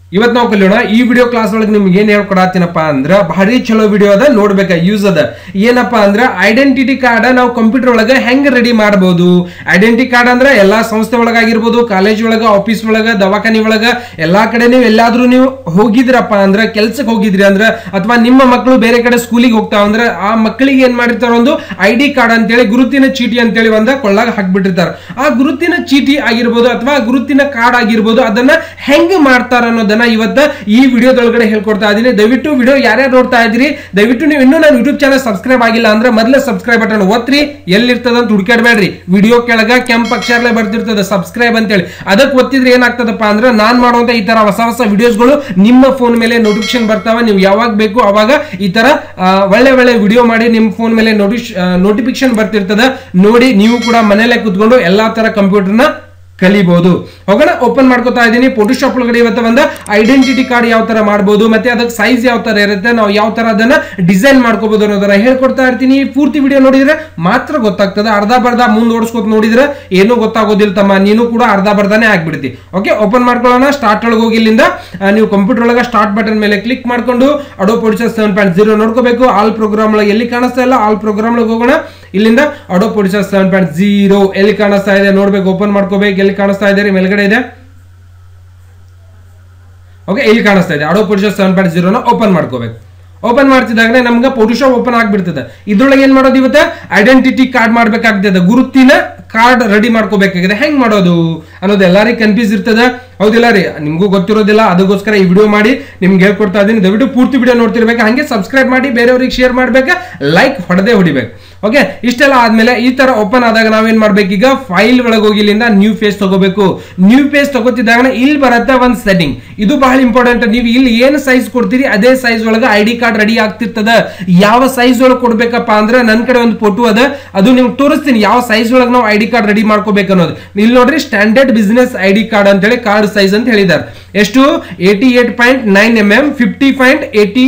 ಇವತ್ ನಾವು ಕಲಿಯೋಣ ಈ ವಿಡಿಯೋ ಕ್ಲಾಸ್ ಒಳಗೆ ನಿಮ್ಗೆ ಏನ್ ಹೇಳ್ಕೊಡತ್ತೀನಪ್ಪ ಅಂದ್ರ ಭಾರಿ ಚಲೋ ವಿಡಿಯೋ ಅದ ನೋಡ್ಬೇಕ ಯೂಸ್ ಅದ ಏನಪ್ಪ ಅಂದ್ರ ಐಡೆಂಟಿಟಿ ಕಾರ್ಡ್ ನಾವು ಕಂಪ್ಯೂಟರ್ ಒಳಗ ಹೆಂಗ್ ರೆಡಿ ಮಾಡಬಹುದು ಐಡೆಂಟಿಟಿ ಕಾರ್ಡ್ ಅಂದ್ರೆ ಎಲ್ಲಾ ಸಂಸ್ಥೆ ಒಳಗಾಗಿರ್ಬೋದು ಕಾಲೇಜ್ ಒಳಗ ಆಫೀಸ್ ಒಳಗ ದವಾಖಾನಿ ಒಳಗ ಎಲ್ಲಾ ಕಡೆ ನೀವು ಎಲ್ಲಾದ್ರೂ ನೀವು ಹೋಗಿದ್ರಪ್ಪ ಅಂದ್ರ ಕೆಲ್ಸಕ್ಕೆ ಹೋಗಿದ್ರಿ ಅಂದ್ರ ಅಥವಾ ನಿಮ್ಮ ಮಕ್ಕಳು ಬೇರೆ ಕಡೆ ಸ್ಕೂಲಿಗೆ ಹೋಗ್ತಾವ ಅಂದ್ರ ಆ ಮಕ್ಕಳಿಗೆ ಏನ್ ಮಾಡಿರ್ತಾರ ಒಂದು ಐ ಡಿ ಕಾರ್ಡ್ ಅಂತೇಳಿ ಗುರುತಿನ ಚೀಟಿ ಅಂತೇಳಿ ಒಂದ ಕೊಳ್ಳಾಗ ಹಾಕ್ಬಿಟ್ಟಿರ್ತಾರ ಆ ಗುರುತಿನ ಚೀಟಿ ಆಗಿರ್ಬೋದು ಅಥವಾ ಗುರುತಿನ ಕಾರ್ಡ್ ಆಗಿರ್ಬೋದು ಅದನ್ನ ಹೆಂಗ್ ಮಾಡ್ತಾರ ಅನ್ನೋದನ್ನ ಇವತ್ತ ಈ ವಿಡಿಯೋದೊಳಗಡೆ ಹೇಳ್ಕೊಡ್ತಾ ಇದೀನಿ ದಯವಿಟ್ಟು ವಿಡಿಯೋ ಯಾರ್ಯಾರು ನೋಡ್ತಾ ಇದ್ರಿ ದಯವಿಟ್ಟು ನೀವು ಇನ್ನೂ ನನ್ನ ಯೂಟ್ಯೂಬ್ ಚಾನಲ್ ಸಬ್ಸ್ಕ್ರೈಬ್ ಆಗಿಲ್ಲ ಅಂದ್ರೆ ಮೊದಲೇ ಸಬ್ಸ್ಕ್ರೈಬ್ ಬಟನ್ ಒತ್ರಿ ಎಲ್ಲಿರ್ತದ ಅಂತ ಹುಡುಕಾಡ್ಬೇಡ್ರಿ ವಿಡಿಯೋ ಕೆಳಗ ಕೆಂಪ್ ಅಕ್ಷರಲೆ ಬರ್ತಿರ್ತದ ಸಬ್ಸ್ಕ್ರೈಬ್ ಅಂತೇಳಿ ಅದಕ್ಕೆ ಒತ್ತಿದ್ರೆ ಏನಾಗ್ತದಪ್ಪ ಅಂದ್ರೆ ನಾನ್ ಮಾಡುವಂತ ಈ ತರ ಹೊಸ ಹೊಸ ವಿಡಿಯೋಸ್ಗಳು ನಿಮ್ಮ ಫೋನ್ ಮೇಲೆ ನೋಟಿಫಿಕೇಶನ್ ಬರ್ತಾವ ನೀವು ಯಾವಾಗ ಬೇಕು ಅವಾಗ ಈ ತರ ಆ, ಒಳ್ಳೆ ಒಳ್ಳೆ ವಿಡಿಯೋ ಮಾಡಿ ನಿಮ್ಮ ಫೋನ್ ಮೇಲೆ ನೋಟಿಫ್ ನೋಟಿಫಿಕೇಶನ್ ಬರ್ತಿರ್ತದ ನೋಡಿ ನೀವು ಕೂಡ ಮನೇಲೆ ಕುತ್ಕೊಂಡು ಎಲ್ಲಾ ತರ ಕಂಪ್ಯೂಟರ್ನ ಕಲಿಬಹುದು ಹೋಗೋಣ ಓಪನ್ ಮಾಡ್ಕೋತಾ ಇದ್ದೀನಿ ಫೋಟೋಶಾಪ್ ಒಳಗಡೆ ಇವತ್ತು ಒಂದು ಐಡೆಂಟಿಟಿ ಕಾರ್ಡ್ ಯಾವ ತರ ಮಾಡಬಹುದು ಮತ್ತೆ ಅದಕ್ಕೆ ಸೈಜ್ ಯಾವ ತರ ಇರುತ್ತೆ ನಾವು ಯಾವ ತರ ಅದನ್ನ ಡಿಸೈನ್ ಮಾಡ್ಕೋಬಹುದು ಅನ್ನೋದನ್ನ ಹೇಳ್ಕೊಡ್ತಾ ಇರ್ತೀನಿ ಪೂರ್ತಿ ವಿಡಿಯೋ ನೋಡಿದ್ರೆ ಮಾತ್ರ ಗೊತ್ತಾಗ್ತದೆ ಅರ್ಧ ಬರ್ಧ ಮುಂದ್ ಓಡಿಸ್ಕೊತ ನೋಡಿದ್ರೆ ಏನೂ ಗೊತ್ತಾಗೋದಿಲ್ಲ ತಮ್ಮ ನೀನು ಕೂಡ ಅರ್ಧ ಬರ್ಧನೇ ಆಗ್ಬಿಡ್ತಿ ಓಕೆ ಓಪನ್ ಮಾಡ್ಕೊಳ್ಳೋಣ ಸ್ಟಾರ್ಟ್ ಒಳಗೆ ಹೋಗಿ ಇಲ್ಲಿಂದ ಆ, ನೀವು ಕಂಪ್ಯೂಟರ್ ಒಳಗೆ ಸ್ಟಾರ್ಟ್ ಬಟನ್ ಮೇಲೆ ಕ್ಲಿಕ್ ಮಾಡ್ಕೊಂಡು ಅಡೋ ಪೊಡಿಸರ್ ಸೆವೆನ್ ಪಾಯಿಂಟ್ ಜೀರೋ ನೋಡ್ಕೋಬೇಕು ಆಲ್ ಪ್ರೋಗ್ರಾಮ್ ಒಳಗೆ ಎಲ್ಲಿ ಕಾಣಿಸ್ತಾ ಇಲ್ಲ ಆಲ್ ಪ್ರೋಗ್ರಾಮ್ ಒಳಗೆ ಹೋಗೋಣ ಇಲ್ಲಿಂದ ಅಡೋ ಪೊಡಿಸರ್ ಸೆವೆನ್ ಪಾಯಿಂಟ್ ಜೀರೋ ಎಲ್ಲಿ ಕಾಣಿಸ್ತಾ ಇದೆ ನೋಡ್ಬೇಕು ಓಪನ್ ಮಾಡ್ಕೋಬೇಕು ಎಲ್ಲಿ ಕಾಣಿಸ್ತಾ ಇದೆ ರೀ ಮೇಲ್ಗಡೆ ಇದೆ ಓಕೆ ಇಲ್ಲಿ ಕಾಣಿಸ್ತಾ ಇದೆ ಅಡೋ ಪೊಡಿಸರ್ ಸೆವೆನ್ ಪಾಯಿಂಟ್ ಜೀರೋನ ಓಪನ್ ಮಾಡ್ಕೋಬೇಕು ಓಪನ್ ಮಾಡ್ತಿದ್ದಾಗನೇ ನಮ್ಗೆ ಫೋಟೋಶಾಪ್ ಓಪನ್ ಆಗ್ಬಿಡ್ತದೆ ಇದ್ರೊಳಗೆ ಏನ್ ಮಾಡೋದು ಇವತ್ತು ಐಡೆಂಟಿಟಿ ಕಾರ್ಡ್ ಮಾಡ್ಬೇಕಾಗ್ತದೆ ಗುರುತಿನ ಕಾರ್ಡ್ ರೆಡಿ ಮಾಡ್ಕೋಬೇಕಾಗಿದೆ ಹೆಂಗ್ ಮಾಡೋದು ಅನ್ನೋದು ಎಲ್ಲರಿಗೂ ಕನ್ಫ್ಯೂಸ್ ಇರ್ತದೆ ಹೌದಿಲ್ಲ ರೀ ನಿಮ್ಗೂ ಗೊತ್ತಿರೋದಿಲ್ಲ ಅದಕ್ಕೋಸ್ಕರ ಈ ವಿಡಿಯೋ ಮಾಡಿ ನಿಮ್ಗೆ ಹೇಳ್ಕೊಡ್ತಾ ಇದ್ದೀನಿ ದಯವಿಟ್ಟು ಪೂರ್ತಿ ವಿಡಿಯೋ ನೋಡ್ತಿರ್ಬೇಕು ಹಂಗೆ ಸಬ್ಸ್ಕ್ರೈಬ್ ಮಾಡಿ ಬೇರೆಯವ್ರಿಗೆ ಶೇರ್ ಮಾಡ್ಬೇಕು ಲೈಕ್ ಹೊಡೆದೇ ಹೊಡಿಬೇಕು ಓಕೆ ಇಷ್ಟೆಲ್ಲ ಆದ್ಮೇಲೆ ಈ ತರ ಓಪನ್ ಆದಾಗ ನಾವೇನ್ ಮಾಡ್ಬೇಕೀಗ ಫೈಲ್ ಒಳಗೆ ಹೋಗಿ ಇಲ್ಲಿಂದ ನ್ಯೂ ಪೇಜ್ ತಗೋಬೇಕು ನ್ಯೂ ಪೇಜ್ ತಗೋತಿದ್ದಾಗ ಇಲ್ಲಿ ಬರುತ್ತೆ ಒಂದು ಸೆಟ್ಟಿಂಗ್ ಇದು ಬಹಳ ಇಂಪಾರ್ಟೆಂಟ್ ನೀವು ಇಲ್ಲಿ ಏನು ಸೈಜ್ ಕೊಡ್ತೀರಿ ಅದೇ ಸೈಜ್ ಒಳಗೆ ಐ ಡಿ ಕಾರ್ಡ್ ರೆಡಿ ಆಗ್ತಿರ್ತದ ಯಾವ ಸೈಜ್ ಒಳಗೆ ಕೊಡ್ಬೇಕಪ್ಪ ಅಂದ್ರೆ ನನ್ನ ಕಡೆ ಒಂದು ಫೋಟೋ ಅದ ಅದು ನಿಮ್ಗೆ ತೋರಿಸ್ತೀನಿ ಯಾವ ಸೈಜ್ ಒಳಗೆ ನಾವು ಐ ಡಿ ಕಾರ್ಡ್ ರೆಡಿ ಮಾಡ್ಕೋಬೇಕು ಅನ್ನೋದು ಇಲ್ಲಿ ನೋಡ್ರಿ standard business I D card ಅಂತೇಳಿ ಕಾರ್ಡ್ ಸೈಜ್ ಅಂತ ಹೇಳಿದ್ದಾರೆ ಎಷ್ಟು eighty eight point nine M M fifty point eighty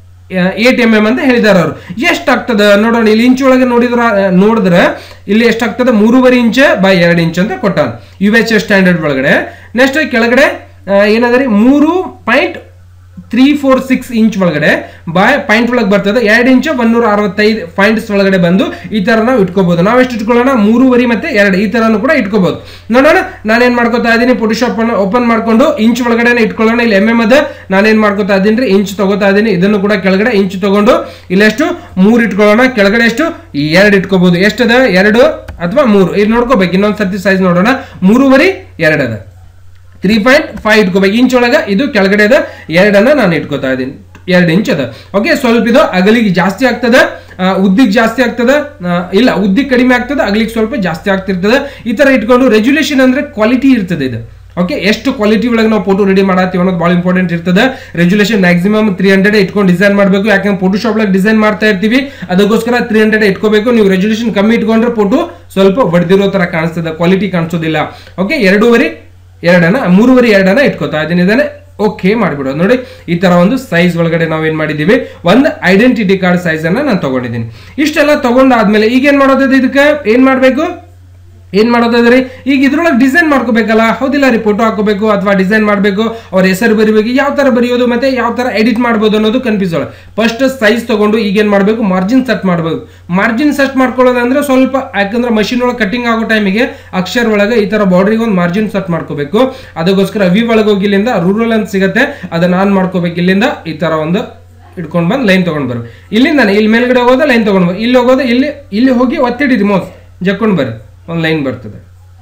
eight M M ಅಂತ ಹೇಳಿದಾರೆ ಅವರು ಎಷ್ಟಾಗ್ತದ ನೋಡೋಣ ಇಲ್ಲಿ ಇಂಚ್ ಒಳಗೆ ನೋಡಿದ್ರ ನೋಡಿದ್ರೆ ಇಲ್ಲಿ ಎಷ್ಟಾಗ್ತದೆ ಮೂರುವರೆ ಇಂಚ್ ಬೈ ಎರಡು ಇಂಚ್ ಅಂತ ಕೊಟ್ಟಾನ ಯು ಎಚ್ ಎಸ್ ಸ್ಟ್ಯಾಂಡರ್ಡ್ ಒಳಗಡೆ ನೆಕ್ಸ್ಟ್ ಕೆಳಗಡೆ ಆ, ಏನದ ರೀ ಮೂರು point three four six inch ಒಳಗಡೆ ಬಾಯ್ ಪಾಯಿಂಟ್ ಒಳಗೆ ಬರ್ತದೆ ಎರಡು ಇಂಚ್ ಒನ್ನೂರ ಅರವತ್ತೈದು ಪಾಯಿಂಟ್ಸ್ ಒಳಗಡೆ ಬಂದು ಈ ತರ ನಾವು ಇಟ್ಕೋಬಹುದು ನಾವು ಎಷ್ಟು ಇಟ್ಕೊಳ್ಳೋಣ ಮೂರುವರೆ ಮತ್ತೆ ಎರಡು ಈ ತರನು ಕೂಡ ಇಟ್ಕೋಬಹುದು ನೋಡೋಣ ನಾನೇನ್ ಮಾಡ್ಕೋತಾ ಇದ್ದೀನಿ ಫೋಟೋಶಾಪ್ ಅನ್ನು ಓಪನ್ ಮಾಡ್ಕೊಂಡು ಇಂಚ್ ಒಳಗಡೆ ಇಟ್ಕೊಳ್ಳೋಣ ಇಲ್ಲಿ ಎಂ ಎಂ ಅದ ನಾನೇನ್ ಮಾಡ್ಕೋತಾ ಇದ್ದೀನಿ ರೀ ಇಂಚ್ ತಗೋತಾ ಇದ್ದೀನಿ ಇದನ್ನು ಕೂಡ ಕೆಳಗಡೆ ಇಂಚ್ ತಗೊಂಡು ಇಲ್ಲೆಷ್ಟು ಮೂರು ಇಟ್ಕೊಳ್ಳೋಣ ಕೆಳಗಡೆ ಎಷ್ಟು ಎರಡು ಇಟ್ಕೋಬಹುದು ಎಷ್ಟದ ಎರಡು ಅಥವಾ ಮೂರು ಇಲ್ಲಿ ನೋಡ್ಕೋಬೇಕು ಇನ್ನೊಂದ್ ಸರ್ತಿ ಸೈಜ್ ನೋಡೋಣ ಮೂರುವರೆ ಎರಡು ಅದ ತ್ರೀ ಪಾಯಿಂಟ್ ಫೈವ್ ಇಟ್ಕೋಬೇಕು ಇಂಚ್ ಒಳಗೆ ಇದು ಕೆಳಗಡೆ ಅದ ಎರಡನ್ನ ನಾನು ಇಟ್ಕೋತಾ ಇದ್ದೀನಿ ಎರಡು ಇಂಚ್ ಅದ ಓಕೆ ಸ್ವಲ್ಪ ಇದು ಅಗಲಿಗೆ ಜಾಸ್ತಿ ಆಗ್ತದ ಉದ್ದಿಗೆ ಜಾಸ್ತಿ ಆಗ್ತದ ಆ, ಇಲ್ಲ ಉದ್ದಿಗೆ ಕಡಿಮೆ ಆಗ್ತದ ಅಗಲಿಗೆ ಸ್ವಲ್ಪ ಜಾಸ್ತಿ ಆಗ್ತಿರ್ತದ ಈ ತರ ಇಟ್ಕೊಂಡು ರೆಜುಲೇಷನ್ ಅಂದ್ರೆ ಕ್ವಾಲಿಟಿ ಇರ್ತದೆ ಇದು ಓಕೆ ಎಷ್ಟು ಕ್ವಾಲಿಟಿ ಒಳಗೆ ನಾವು ಫೋಟೋ ರೆಡಿ ಮಾಡತ್ತೀವಿ ಅನ್ನೋದು ಭಾಳ ಇಂಪಾರ್ಟೆಂಟ್ ಇರ್ತದೆ ರೆಜುಲೇಷನ್ ಮ್ಯಾಕ್ಸಿಮಮ್ ತ್ರೀ ಹಂಡ್ರೆಡ್ ಇಟ್ಕೊಂಡು ಡಿಸೈನ್ ಮಾಡಬೇಕು ಯಾಕಂದ್ರೆ ಫೋಟೋಶಾಪ್ ಒಳಗೆ ಡಿಸೈನ್ ಮಾಡ್ತಾ ಇರ್ತೀವಿ ಅದಕ್ಕೋಸ್ಕರ ತ್ರೀ ಹಂಡ್ರೆಡ್ ಇಟ್ಕೋಬೇಕು ನೀವು ರೆಜುಲೇಷನ್ ಕಮ್ಮಿ ಇಟ್ಕೊಂಡ್ರೆ ಫೋಟೋ ಸ್ವಲ್ಪ ಹೊಡೆದಿರೋ ತರ ಕಾಣಿಸ್ತದೆ ಕ್ವಾಲಿಟಿ ಕಾಣಿಸೋದಿಲ್ಲ ಓಕೆ ಎರಡೂವರೆ ಎರಡನ್ನ ಮೂರುವರೆ ಎರಡನ್ನ ಇಟ್ಕೋತಾ ಇದ್ದೀನಿ ಇದನ್ನ ಓಕೆ ಮಾಡ್ಬಿಡೋದು ನೋಡಿ ಈ ತರ ಒಂದು ಸೈಜ್ ಒಳಗಡೆ ನಾವು ಏನ್ ಮಾಡಿದೀವಿ ಒಂದು ಐಡೆಂಟಿಟಿ ಕಾರ್ಡ್ ಸೈಜ್ ಅನ್ನ ನಾನು ತಗೊಂಡಿದ್ದೀನಿ ಇಷ್ಟೆಲ್ಲ ತಗೊಂಡಾದ್ಮೇಲೆ ಈಗ ಏನ್ ಮಾಡೋದು ಇದಕ್ಕೆ ಏನ್ ಮಾಡ್ಬೇಕು ಏನ್ ಮಾಡೋದಾದ್ರಿ ಈಗ ಇದ್ರೊಳಗೆ ಡಿಸೈನ್ ಮಾಡ್ಕೋಬೇಕಲ್ಲ ಹೌದಿಲ್ಲ ರೀ ಫೋಟೋ ಹಾಕೋಬೇಕು ಅಥವಾ ಡಿಸೈನ್ ಮಾಡಬೇಕು ಅವ್ರ ಹೆಸರು ಬರಿಬೇಕು ಯಾವ ತರ ಬರೆಯೋದು ಮತ್ತೆ ಯಾವ ತರ ಎಡಿಟ್ ಮಾಡ್ಬೋದು ಅನ್ನೋದು ಕನ್ಫ್ಯೂಸ್ ಒಳಗೆ ಫಸ್ಟ್ ಸೈಜ್ ತಗೊಂಡು ಈಗ ಏನ್ ಮಾಡಬೇಕು ಮಾರ್ಜಿನ್ ಸೆಟ್ ಮಾಡಬೇಕು ಮಾರ್ಜಿನ್ ಸೆಟ್ ಮಾಡ್ಕೊಳ್ಳೋದಂದ್ರೆ ಸ್ವಲ್ಪ ಯಾಕಂದ್ರೆ ಮಷಿನ್ ಒಳಗೆ ಕಟಿಂಗ್ ಆಗೋ ಟೈಮಿಗೆ ಅಕ್ಷರ ಒಳಗೆ ಈ ತರ ಬಾರ್ಡ್ರಿಗೆ ಒಂದು ಮಾರ್ಜಿನ್ ಸೆಟ್ ಮಾಡ್ಕೋಬೇಕು ಅದಕ್ಕೋಸ್ಕರ ವಿ ಒಳಗೆ ಹೋಗಿ ಇಲ್ಲಿಂದ ರೂರಲ್ ಅಂತ ಸಿಗತ್ತೆ ಅದನ್ನ ಆನ್ ಮಾಡ್ಕೋಬೇಕು ಇಲ್ಲಿಂದ ಈ ತರ ಒಂದು ಇಟ್ಕೊಂಡು ಬಂದು ಲೈನ್ ತಗೊಂಡ್ ಬರ್ರಿ ಇಲ್ಲಿಂದ ಇಲ್ಲಿ ಮೇಲ್ಗಡೆ ಹೋಗೋದು ಲೈನ್ ತಗೊಂಡ್ ಬರ್ರಿ ಇಲ್ಲಿ ಹೋಗೋದು ಇಲ್ಲಿ ಇಲ್ಲಿ ಹೋಗಿ ಒತ್ತಿಡಿದಿ ಮೋಸ್ ಜಕ್ಕೊಂಡು ಬರ್ರಿ ಒಂದು ಲೈನ್ ಬರ್ತದೆ